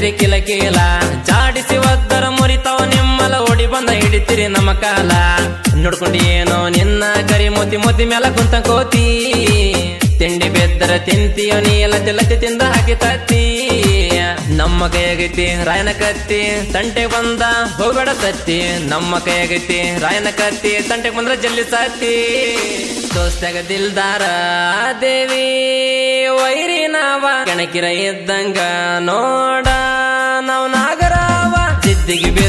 ಹಿಡಿತೀರಿ ಕಿಲ ಕೀಲ ಜಾಡಿಸಿ ಒದ್ದರ ಮುರಿತಾವ ನಿಮ್ಮಲ ಓಡಿ ಬಂದ ಹಿಡಿತೀರಿ ನಮ್ಮ ಕಾಲ ನೋಡ್ಕೊಂಡು ಏನೋ ನಿನ್ನ ಕರಿ ಮೋತಿ ಮೋತಿ ಮೇಲೆ ಕುಂತ ಕೋತಿ ತಿಂಡಿ ಬೆದ್ದರ ತಿಂತೀಯೋ ನೀ ಎಲ್ಲ ತಿಲ್ಲತಿ ತಿಂದ ಹಾಕಿ ತತ್ತಿ ನಮ್ಮ ಕೈಯಾಗೈತಿ ರಾಯನ ಕತ್ತಿ ತಂಟೆ ಬಂದ ಹೋಗಬೇಡ ಸತ್ತಿ ನಮ್ಮ ಕೈಯಾಗೈತಿ ರಾಯನ ಕತ್ತಿ ತಂಟೆ ಬಂದ್ರ ಜಲ್ದಿ ಸತ್ತಿ ದೋಸ್ತಾಗ ದಿಲ್ದಾರ ದೇವಿ ವೈರಿ ನಾವ ಕಣಕಿರ ಇದ್ದಂಗ ನೋಡ ನಾವ್ ನಾಗರಾವ ಸಿದ್ದಿಗೆ